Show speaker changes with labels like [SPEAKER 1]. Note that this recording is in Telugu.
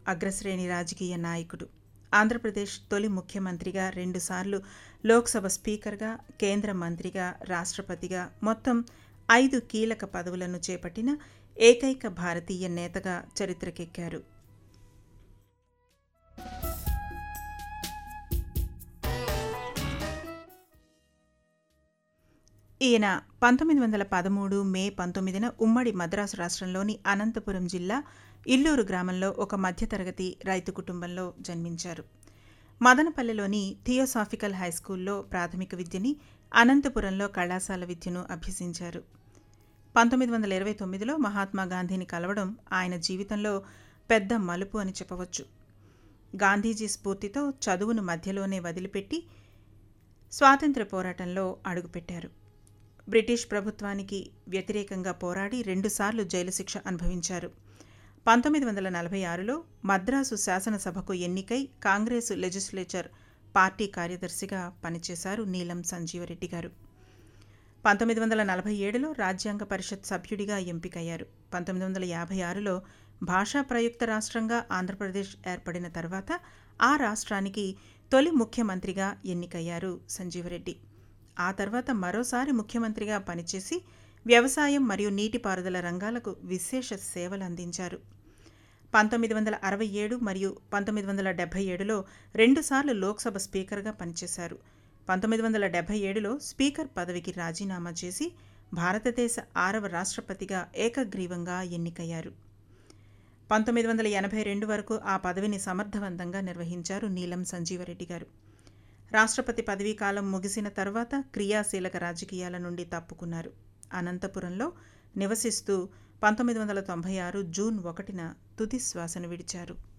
[SPEAKER 1] అగ్రశ్రేణి రాజకీయ నాయకుడు ఆంధ్రప్రదేశ్ తొలి ముఖ్యమంత్రిగా రెండుసార్లు లోక్సభ స్పీకర్గా కేంద్ర మంత్రిగా రాష్ట్రపతిగా మొత్తం ఐదు కీలక పదవులను చేపట్టిన ఏకైక భారతీయ నేతగా చరిత్రకెక్కారు ఈయన పంతొమ్మిది వందల పదమూడు మే పంతొమ్మిదిన ఉమ్మడి మద్రాసు రాష్ట్రంలోని అనంతపురం జిల్లా ఇల్లూరు గ్రామంలో ఒక మధ్యతరగతి రైతు కుటుంబంలో జన్మించారు మదనపల్లెలోని థియోసాఫికల్ హైస్కూల్లో ప్రాథమిక విద్యని అనంతపురంలో కళాశాల విద్యను అభ్యసించారు పంతొమ్మిది వందల ఇరవై తొమ్మిదిలో మహాత్మా గాంధీని కలవడం ఆయన జీవితంలో పెద్ద మలుపు అని చెప్పవచ్చు గాంధీజీ స్ఫూర్తితో చదువును మధ్యలోనే వదిలిపెట్టి స్వాతంత్ర్య పోరాటంలో అడుగుపెట్టారు బ్రిటిష్ ప్రభుత్వానికి వ్యతిరేకంగా పోరాడి రెండుసార్లు జైలు శిక్ష అనుభవించారు పంతొమ్మిది వందల నలభై ఆరులో మద్రాసు శాసనసభకు ఎన్నికై కాంగ్రెసు లెజిస్లేచర్ పార్టీ కార్యదర్శిగా పనిచేశారు నీలం సంజీవరెడ్డి గారు పంతొమ్మిది వందల నలభై ఏడులో రాజ్యాంగ పరిషత్ సభ్యుడిగా ఎంపికయ్యారు పంతొమ్మిది వందల యాభై ఆరులో భాషా ప్రయుక్త రాష్ట్రంగా ఆంధ్రప్రదేశ్ ఏర్పడిన తర్వాత ఆ రాష్ట్రానికి తొలి ముఖ్యమంత్రిగా ఎన్నికయ్యారు సంజీవరెడ్డి ఆ తర్వాత మరోసారి ముఖ్యమంత్రిగా పనిచేసి వ్యవసాయం మరియు నీటిపారుదల రంగాలకు విశేష సేవలు అందించారు పంతొమ్మిది వందల అరవై ఏడు మరియు పంతొమ్మిది వందల డెబ్బై ఏడులో రెండుసార్లు లోక్సభ స్పీకర్గా పనిచేశారు పంతొమ్మిది వందల డెబ్బై ఏడులో స్పీకర్ పదవికి రాజీనామా చేసి భారతదేశ ఆరవ రాష్ట్రపతిగా ఏకగ్రీవంగా ఎన్నికయ్యారు పంతొమ్మిది వందల ఎనభై రెండు వరకు ఆ పదవిని సమర్థవంతంగా నిర్వహించారు నీలం సంజీవరెడ్డి గారు రాష్ట్రపతి పదవీ కాలం ముగిసిన తర్వాత క్రియాశీలక రాజకీయాల నుండి తప్పుకున్నారు అనంతపురంలో నివసిస్తూ పంతొమ్మిది వందల తొంభై ఆరు జూన్ ఒకటిన తుది శ్వాసను విడిచారు